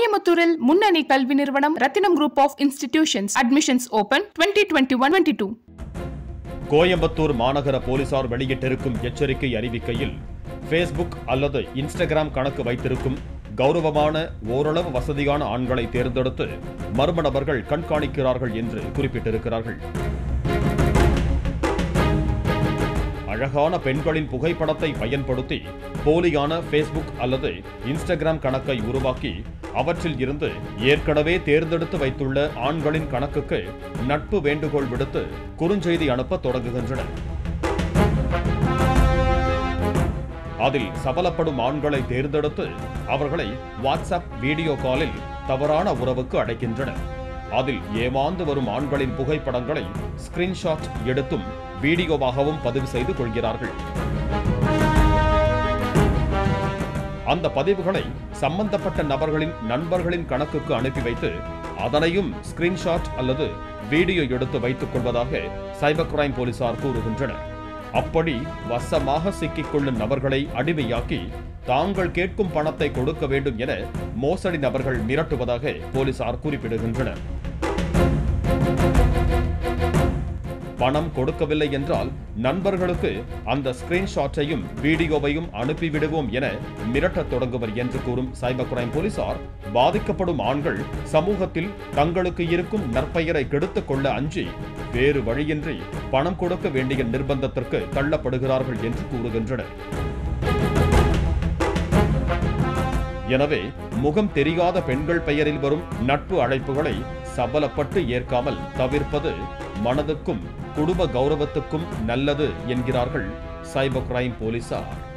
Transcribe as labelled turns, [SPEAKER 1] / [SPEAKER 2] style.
[SPEAKER 1] கோயம்புத்தூரில் முன்னணி கல்வி நிறுவனம் Rathinam group of institutions admissions open twenty twenty one twenty two
[SPEAKER 2] Coimbatore மாநகர போலீசார் வெளியிட்டிருக்கும் எச்சரிக்கை அறிவிக்கையில் ஃபேஸ்புக் அல்லது இன்ஸ்டாகிராம் கணக்கு வைத்திருக்கும் கௌரவமான ஓரளவு வசதியான ஆண்களை தேர்ந்தெடுத்து மர்ம நபர்கள் கண்காணிக்கிறார்கள் என்று குறிப்பிட்டிருக்கிறார்கள் அழகான பெண்களின் புகைப்படத்தை பயன்படுத்தி போலியான ஃபேஸ்புக் அல்லது இன்ஸ்டாகிராம் கணக்கை உருவாக்கி அவற்றில் இருந்து ஏற்கனவே தேர்ந்தெடுத்து வைத்துள்ள ஆண்களின் கணக்குக்கு நட்பு வேண்டுகோள் விடுத்து குறுஞ்செய்தி அனுப்ப தொடங்குகின்றனர் அதில் சபலப்படும் ஆண்களை தேர்ந்தெடுத்து அவர்களை வாட்ஸ்அப் வீடியோ காலில் தவறான உறவுக்கு அடைக்கின்றனர் அதில் ஏமாந்து வரும் ஆண்களின் புகைப்படங்களை ஸ்கிரீன்ஷாட் எடுத்தும் வீடியோவாகவும் பதிவு செய்து கொள்கிறார்கள் அந்த பதிவுகளை சம்பந்தப்பட்ட நபர்களின் நண்பர்களின் கணக்குக்கு அனுப்பி வைத்து அதனையும் ஸ்கிரீன்ஷாட் அல்லது வீடியோ எடுத்து வைத்துக் கொள்வதாக சைபர் கிரைம் போலீசார் கூறுகின்றனர் அப்படி வசமாக சிக்கிக்கொள்ளும் நபர்களை அடிமையாக்கி தாங்கள் கேட்கும் பணத்தை கொடுக்க வேண்டும் என மோசடி நபர்கள் மிரட்டுவதாக போலீசார் குறிப்பிடுகின்றனர் பணம் கொடுக்கவில்லை என்றால் நண்பர்களுக்கு அந்த ஸ்கிரீன்ஷாட்டையும் வீடியோவையும் அனுப்பிவிடுவோம் என மிரட்டத் தொடங்குவர் என்று கூறும் சைபர் கிரைம் போலீசார் பாதிக்கப்படும் ஆண்கள் சமூகத்தில் தங்களுக்கு இருக்கும் நற்பெயரை கெடுத்துக் கொள்ள அஞ்சி வேறு வழியின்றி பணம் கொடுக்க வேண்டிய நிர்பந்தத்திற்கு தள்ளப்படுகிறார்கள் என்று கூறுகின்றனர் எனவே முகம் தெரியாத பெண்கள் பெயரில் வரும் நட்பு அழைப்புகளை சபலப்பட்டு ஏற்காமல் தவிர்ப்பது மனதுக்கும் குடும்ப கௌரவத்துக்கும் நல்லது என்கிறார்கள் சைபர் கிரைம் போலீசார்